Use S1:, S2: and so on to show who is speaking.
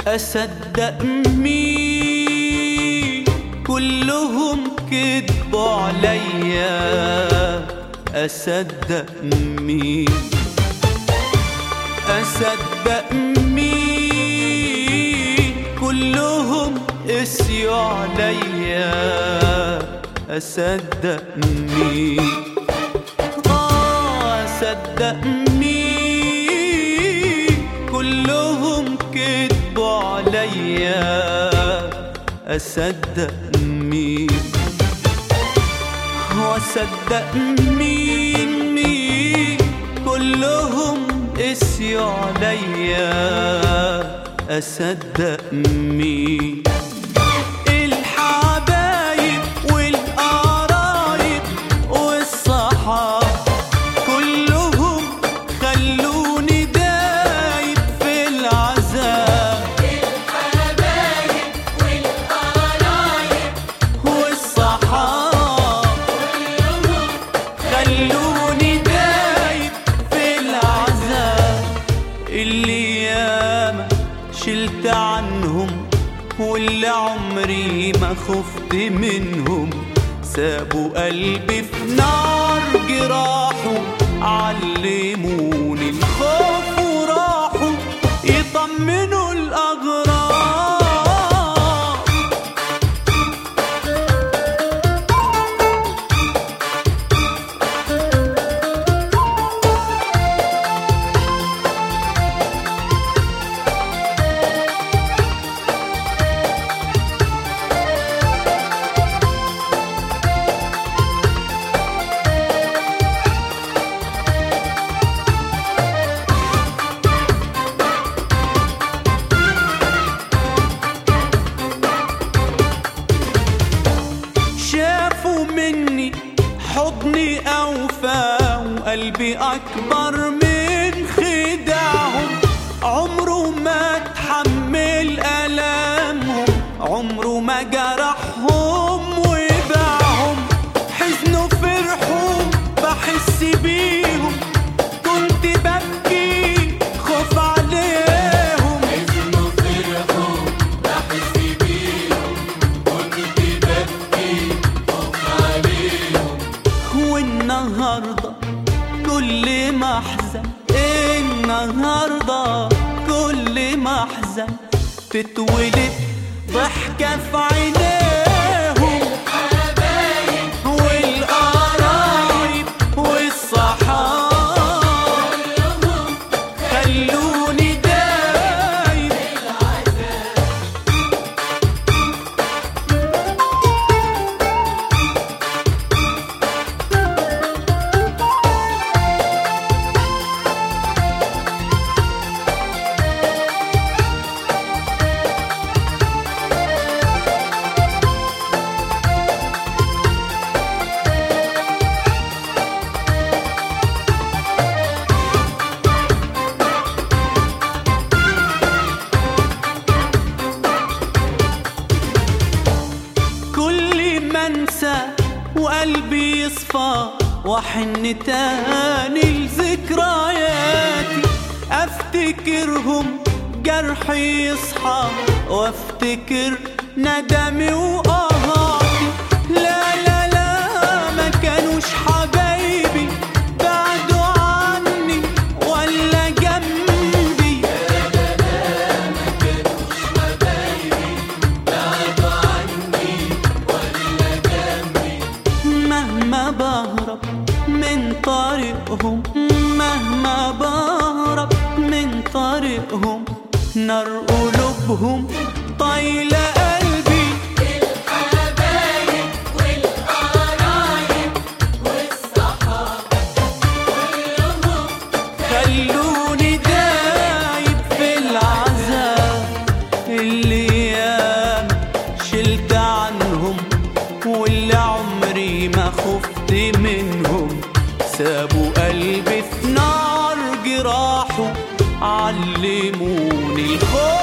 S1: أصدق مين كلهم كدبوا عليا أصدق مين أصدق مين كلهم قسيوا عليا أصدق مين آه أصدق مين كلهم كدبوا عليا أصدق مين واصدق مين مين كلهم قسيوا عليا اصدق مين الحبايب والقرايب والصحاب كلهم خلوني دايب في العذاب والصحاب خلوني دايب في العذاب اللي ياما شلت عنهم واللي عمري ما خفت منهم سابوا قلبي في نار جراحه علموني الخوف وراحوا يطمنوا الأغراب شافوا مني حضني أوفى وقلبي أكبر من خداعهم عمره ما تحمل ألامهم عمره ما جرحهم وباعهم حزنوا فرحوا بحس بيهم كنت ببكي خوف عليهم والنهارده كل ما احزن النهارده كل ما احزن تتولد ضحكه في عينيهم والقرايب والصحاب خلوني دايب كل ما انسى وقلبي يصفى واحن تاني لذكرياتي افتكرهم جرحي يصحى وافتكر ندمي وقهاتي لا لا لا ما كانوش حبايبي بعدوا عني ولا جنبي مهما بهرب من طريقهم مهما بهرب من طريقهم نار قلوبهم طايلة قلبي خلوني دايب في العذاب اللي ياما شلت عنهم واللي عمري ما خفت منهم سابوا قلبي في نار جراحه علموني الخوف